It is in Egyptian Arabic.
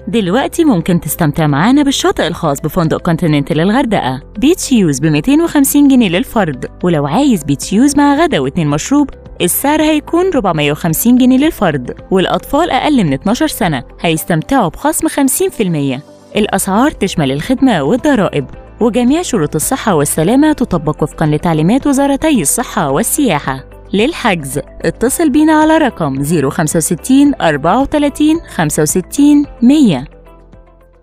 دلوقتي ممكن تستمتع معانا بالشاطئ الخاص بفندق كونتيننتال الغردقة بيتش يوز ب 250 جنيه للفرد ولو عايز بيتش يوز مع غدا واتنين مشروب السعر هيكون 450 جنيه للفرد والأطفال أقل من 12 سنة هيستمتعوا بخصم 50% الأسعار تشمل الخدمة والضرائب وجميع شروط الصحة والسلامة تطبق وفقا لتعليمات وزارتي الصحة والسياحة للحجز اتصل بينا على رقم 065 34 65 100